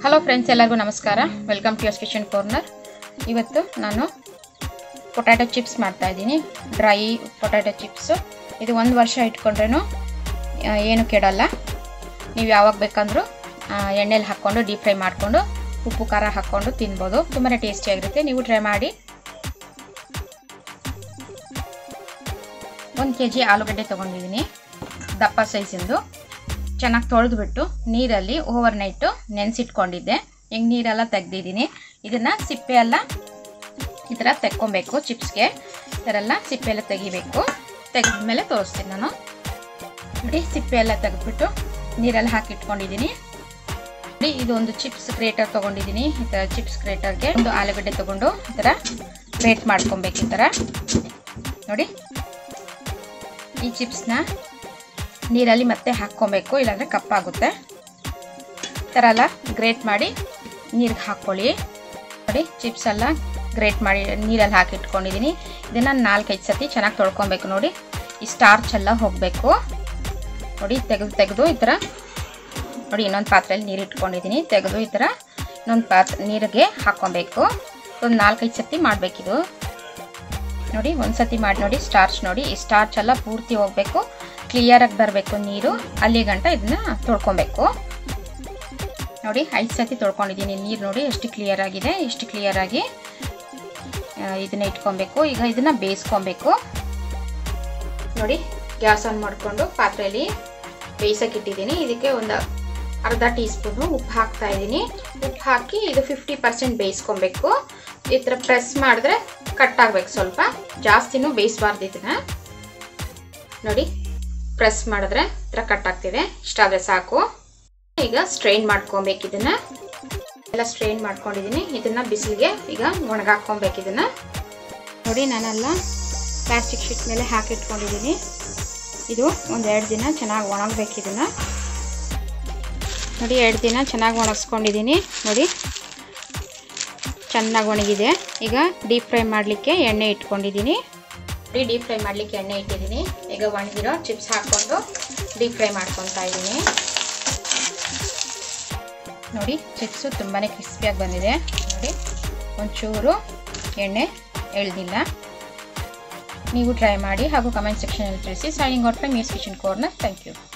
hello friends ಎಲ್ಲರಿಗೂ ನಮಸ್ಕಾರ welcome to yours kitchen corner ಇವತ್ತು ನಾನು ಪೊಟ್ಯಾಟೊ ಚಿಪ್ಸ್ ಮಾಡ್ತಾ ಇದ್ದೀನಿ ಡ್ರೈ ಪೊಟ್ಯಾಟೊ ಚಿಪ್ಸು ಇದು ಒಂದು ವರ್ಷ ಇಟ್ಕೊಂಡ್ರೂ ಏನು ಕೆಡಲ್ಲ ನೀವು ಯಾವಾಗ ಬೇಕಂದ್ರೂ ಎಣ್ಣೆಲಿ ಹಾಕ್ಕೊಂಡು ಡೀಪ್ ಫ್ರೈ ಮಾಡಿಕೊಂಡು ಉಪ್ಪು ಖಾರ ಹಾಕ್ಕೊಂಡು ತಿನ್ಬೋದು ತುಂಬಾ ಟೇಸ್ಟಿಯಾಗಿರುತ್ತೆ ನೀವು ಟ್ರೈ ಮಾಡಿ ಒಂದು ಕೆ ಜಿ ಆಲೂಗಡ್ಡೆ ತೊಗೊಂಡಿದ್ದೀನಿ ದಪ್ಪ ಸೈಜಿಂದು ಚೆನ್ನಾಗಿ ತೊಳೆದ್ಬಿಟ್ಟು ನೀರಲ್ಲಿ ಓವರ್ ನೈಟು ನೆನೆಸಿಟ್ಕೊಂಡಿದ್ದೆ ಈಗ ನೀರೆಲ್ಲ ತೆಗ್ದಿದ್ದೀನಿ ಇದನ್ನು ಸಿಪ್ಪೆ ಎಲ್ಲ ಈ ಥರ ತೆಕ್ಕೊಬೇಕು ಚಿಪ್ಸ್ಗೆ ಈ ಥರ ಎಲ್ಲ ಸಿಪ್ಪೆ ಎಲ್ಲ ತೆಗಿಬೇಕು ತೆಗೆದ್ಮೇಲೆ ತೋರಿಸ್ತೀನಿ ನಾನು ನೋಡಿ ಸಿಪ್ಪೆ ಎಲ್ಲ ತೆಗೆದ್ಬಿಟ್ಟು ನೀರೆಲ್ಲ ಹಾಕಿ ಇಟ್ಕೊಂಡಿದ್ದೀನಿ ನೋಡಿ ಇದು ಒಂದು ಚಿಪ್ಸ್ ಗ್ರೇಟರ್ ತೊಗೊಂಡಿದ್ದೀನಿ ಈ ಥರ ಚಿಪ್ಸ್ ಗ್ರೇಟರ್ಗೆ ಒಂದು ಆಲೂಗಡ್ಡೆ ತೊಗೊಂಡು ಈ ಥರ ಗ್ರೇಟ್ ಮಾಡ್ಕೊಬೇಕು ಈ ಥರ ನೋಡಿ ಈ ಚಿಪ್ಸ್ನ ನೀರಲ್ಲಿ ಮತ್ತೆ ಹಾಕ್ಕೊಬೇಕು ಇಲ್ಲಾಂದರೆ ಕಪ್ಪಾಗುತ್ತೆ ಈ ಥರ ಎಲ್ಲ ಗ್ರೇಟ್ ಮಾಡಿ ನೀರಿಗೆ ಹಾಕ್ಕೊಳ್ಳಿ ನೋಡಿ ಚಿಪ್ಸ್ ಎಲ್ಲ ಗ್ರೇಟ್ ಮಾಡಿ ನೀರಲ್ಲಿ ಹಾಕಿ ಇಟ್ಕೊಂಡಿದ್ದೀನಿ ಇದನ್ನು ನಾಲ್ಕೈದು ಸತಿ ಚೆನ್ನಾಗಿ ತೊಳ್ಕೊಬೇಕು ನೋಡಿ ಈ ಸ್ಟಾರ್ಚ್ ಎಲ್ಲ ಹೋಗಬೇಕು ನೋಡಿ ತೆಗೆದು ತೆಗೆದು ಈ ಥರ ನೋಡಿ ಇನ್ನೊಂದು ಪಾತ್ರೆಯಲ್ಲಿ ನೀರು ಇಟ್ಕೊಂಡಿದ್ದೀನಿ ತೆಗೆದು ಈ ಥರ ಇನ್ನೊಂದು ಪಾತ್ರೆ ನೀರಿಗೆ ಹಾಕ್ಕೊಬೇಕು ಒಂದು ನಾಲ್ಕೈದು ಸತಿ ಮಾಡಬೇಕಿದು ನೋಡಿ ಒಂದು ಸತಿ ಮಾಡಿ ನೋಡಿ ಸ್ಟಾರ್ಚ್ ನೋಡಿ ಈ ಸ್ಟಾರ್ಚ್ ಎಲ್ಲ ಪೂರ್ತಿ ಹೋಗಬೇಕು ಕ್ಲಿಯರಾಗಿ ಬರಬೇಕು ನೀರು ಅಲ್ಲಿ ಗಂಟ ಇದನ್ನ ತೊಳ್ಕೊಬೇಕು ನೋಡಿ ಐದು ಸತಿ ತೊಳ್ಕೊಂಡಿದ್ದೀನಿ ನೀರು ನೋಡಿ ಎಷ್ಟು ಕ್ಲಿಯರ್ ಆಗಿದೆ ಎಷ್ಟು ಕ್ಲಿಯರಾಗಿ ಇದನ್ನ ಇಟ್ಕೊಬೇಕು ಈಗ ಇದನ್ನ ಬೇಯಿಸ್ಕೊಬೇಕು ನೋಡಿ ಗ್ಯಾಸ್ ಆನ್ ಮಾಡಿಕೊಂಡು ಪಾತ್ರೆಯಲ್ಲಿ ಬೇಯಿಸಕ್ಕೆ ಇಟ್ಟಿದ್ದೀನಿ ಇದಕ್ಕೆ ಒಂದು ಅರ್ಧ ಟೀ ಸ್ಪೂನು ಉಪ್ಪು ಹಾಕ್ತಾ ಇದ್ದೀನಿ ಉಪ್ಪು ಹಾಕಿ ಇದು ಫಿಫ್ಟಿ ಪರ್ಸೆಂಟ್ ಬೇಯಿಸ್ಕೊಬೇಕು ಈ ಥರ ಪ್ರೆಸ್ ಮಾಡಿದ್ರೆ ಕಟ್ ಆಗ್ಬೇಕು ಸ್ವಲ್ಪ ಜಾಸ್ತಿನೂ ಬೇಯಿಸಬಾರ್ದು ಇದನ್ನ ನೋಡಿ ಪ್ರೆಸ್ ಮಾಡಿದ್ರೆ ಈ ಥರ ಕಟ್ ಆಗ್ತಿದೆ ಇಷ್ಟಾದರೆ ಸಾಕು ಈಗ ಸ್ಟ್ರೈನ್ ಮಾಡ್ಕೊಬೇಕು ಇದನ್ನ ಎಲ್ಲ ಸ್ಟ್ರೈನ್ ಮಾಡ್ಕೊಂಡಿದ್ದೀನಿ ಇದನ್ನ ಬಿಸಿಲಿಗೆ ಈಗ ಒಣಗಾಕೊಬೇಕು ಇದನ್ನ ನೋಡಿ ನಾನೆಲ್ಲ ಪ್ಲಾಸ್ಟಿಕ್ ಶೀಟ್ ಮೇಲೆ ಹಾಕಿಟ್ಕೊಂಡಿದ್ದೀನಿ ಇದು ಒಂದು ಎರಡು ದಿನ ಚೆನ್ನಾಗಿ ಒಣಗಬೇಕು ಇದನ್ನ ನೋಡಿ ಎರಡು ದಿನ ಚೆನ್ನಾಗಿ ಒಣಗಿಸ್ಕೊಂಡಿದ್ದೀನಿ ನೋಡಿ ಚೆನ್ನಾಗಿ ಒಣಗಿದೆ ಈಗ ಡೀಪ್ ಫ್ರೈ ಮಾಡಲಿಕ್ಕೆ ಎಣ್ಣೆ ಇಟ್ಕೊಂಡಿದ್ದೀನಿ ನೋಡಿ ಡೀಪ್ ಫ್ರೈ ಮಾಡಲಿಕ್ಕೆ ಎಣ್ಣೆ ಇಟ್ಟಿದ್ದೀನಿ ಈಗ ಒಣಗಿರೋ ಚಿಪ್ಸ್ ಹಾಕ್ಕೊಂಡು ಡೀಪ್ ಫ್ರೈ ಮಾಡ್ಕೊತಾ ಇದ್ದೀನಿ ನೋಡಿ ಚಿಪ್ಸು ತುಂಬಾ ಕ್ರಿಸ್ಪಿಯಾಗಿ ಬಂದಿದೆ ನೋಡಿ ಒಂಚೂರು ಎಣ್ಣೆ ಎಳ್ದಿಲ್ಲ ನೀವು ಟ್ರೈ ಮಾಡಿ ಹಾಗೂ ಕಮೆಂಟ್ ಸೆಕ್ಷನಲ್ಲಿ ತಿಳಿಸಿ signing out from Meer's kitchen corner thank you